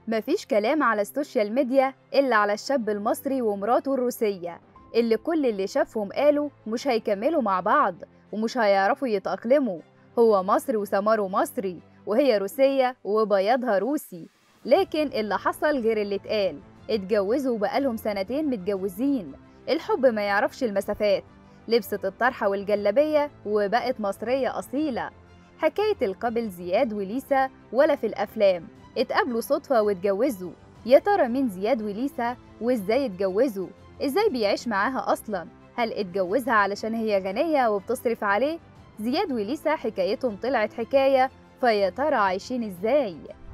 مفيش كلام على السوشيال ميديا إلا على الشاب المصري ومراته الروسية اللي كل اللي شافهم قالوا مش هيكملوا مع بعض ومش هيعرفوا يتأقلموا هو مصري وسماره مصري وهي روسية وبياضها روسي لكن اللي حصل غير اللي اتقال اتجوزوا بقالهم سنتين متجوزين الحب ما يعرفش المسافات لبست الطرحة والجلابية وبقت مصرية أصيلة حكاية القابل زياد وليسا ولا في الأفلام اتقابلوا صدفة واتجوزوا يا ترى مين زياد وليسا وازاي اتجوزوا ازاي بيعيش معاها أصلا هل اتجوزها علشان هي غنية وبتصرف عليه زياد وليسا حكايتهم طلعت حكاية فيا ترى عايشين ازاي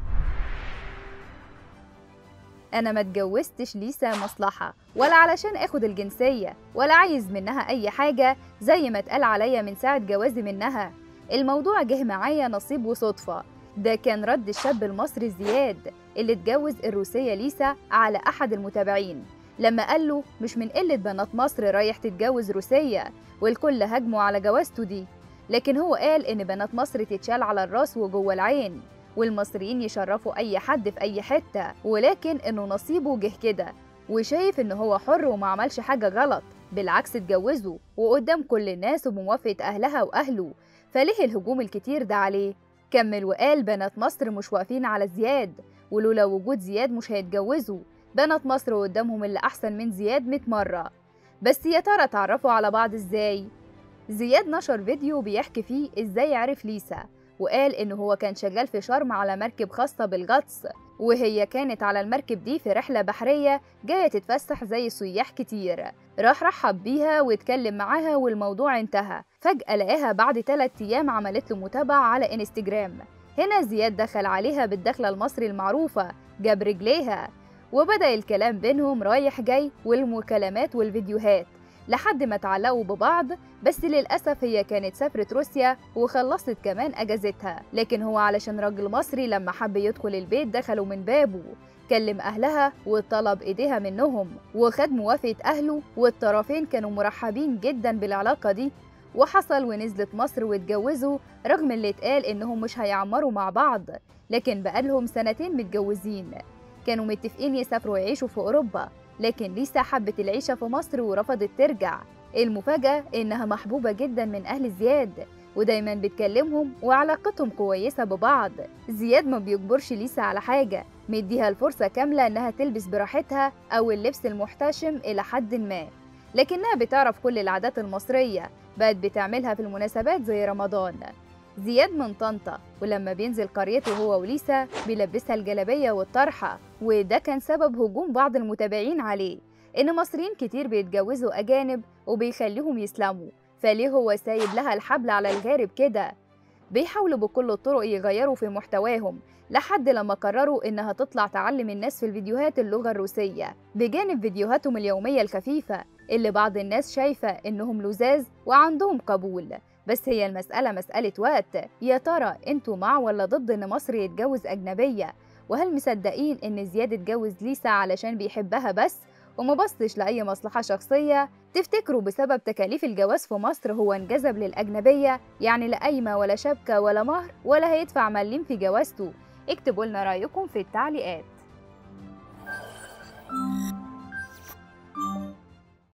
انا ما اتجوزتش ليسا مصلحة ولا علشان اخد الجنسية ولا عايز منها اي حاجة زي ما اتقال عليا من ساعة جوازي منها الموضوع جه معايا نصيب وصدفة ده كان رد الشاب المصري زياد اللي اتجوز الروسية ليسا على أحد المتابعين لما قال له مش من قلة بنات مصر رايح تتجوز روسية والكل هجموا على جوازته دي لكن هو قال إن بنات مصر تتشال على الراس وجوه العين والمصريين يشرفوا أي حد في أي حتة ولكن إنه نصيبه جه كده وشايف إن هو حر وما عملش حاجة غلط بالعكس اتجوزه وقدام كل الناس وبموافقة أهلها وأهله فليه الهجوم الكتير ده عليه كمل وقال بنات مصر مش واقفين على زياد ولولا وجود زياد مش هيتجوزوا بنات مصر قدامهم اللي أحسن من زياد 100 مرة بس يا ترى اتعرفوا على بعض ازاي؟ زياد نشر فيديو بيحكي فيه ازاي عرف ليسا وقال إن هو كان شغال في شرم على مركب خاصة بالغطس وهي كانت على المركب دي في رحلة بحرية جاية تتفسح زي سياح كتير راح رحب بيها واتكلم معاها والموضوع انتهى فجأة لقاها بعد 3 أيام عملت له متابعة على انستجرام هنا زياد دخل عليها بالدخلة المصري المعروفة جاب رجليها وبدأ الكلام بينهم رايح جاي والمكالمات والفيديوهات لحد ما اتعلقوا ببعض بس للأسف هي كانت سافرت روسيا وخلصت كمان أجازتها لكن هو علشان راجل مصري لما حب يدخل البيت دخلوا من بابه كلم أهلها وطلب إيديها منهم وخد موافقة أهله والطرفين كانوا مرحبين جدا بالعلاقة دي وحصل ونزلت مصر واتجوزوا رغم اللي اتقال إنهم مش هيعمروا مع بعض لكن بقالهم سنتين متجوزين كانوا متفقين يسافروا يعيشوا في أوروبا لكن ليسا حبت العيشة في مصر ورفضت ترجع المفاجأة إنها محبوبة جدا من أهل زياد ودايما بتكلمهم وعلاقتهم كويسة ببعض زياد ما بيجبرش ليسا على حاجة مديها الفرصة كاملة إنها تلبس براحتها أو اللبس المحتشم إلى حد ما لكنها بتعرف كل العادات المصرية بقت بتعملها في المناسبات زي رمضان زياد من طنطا ولما بينزل قريته هو وليسا بيلبسها الجلابية والطرحة وده كان سبب هجوم بعض المتابعين عليه إن مصريين كتير بيتجوزوا أجانب وبيخليهم يسلموا فليه هو سايب لها الحبل على الغارب كده بيحاولوا بكل الطرق يغيروا في محتواهم لحد لما قرروا إنها تطلع تعلم الناس في الفيديوهات اللغة الروسية بجانب فيديوهاتهم اليومية الخفيفة اللي بعض الناس شايفة إنهم لزاز وعندهم قبول بس هي المسألة مسألة وقت يا ترى انتوا مع ولا ضد إن مصر يتجوز أجنبية وهل مصدقين إن زياد اتجوز ليسا علشان بيحبها بس ومبصش لأي مصلحة شخصية تفتكروا بسبب تكاليف الجواز في مصر هو انجذب للأجنبية يعني لا قايمة ولا شبكة ولا مهر ولا هيدفع مليم في جوازته اكتبوا لنا رأيكم في التعليقات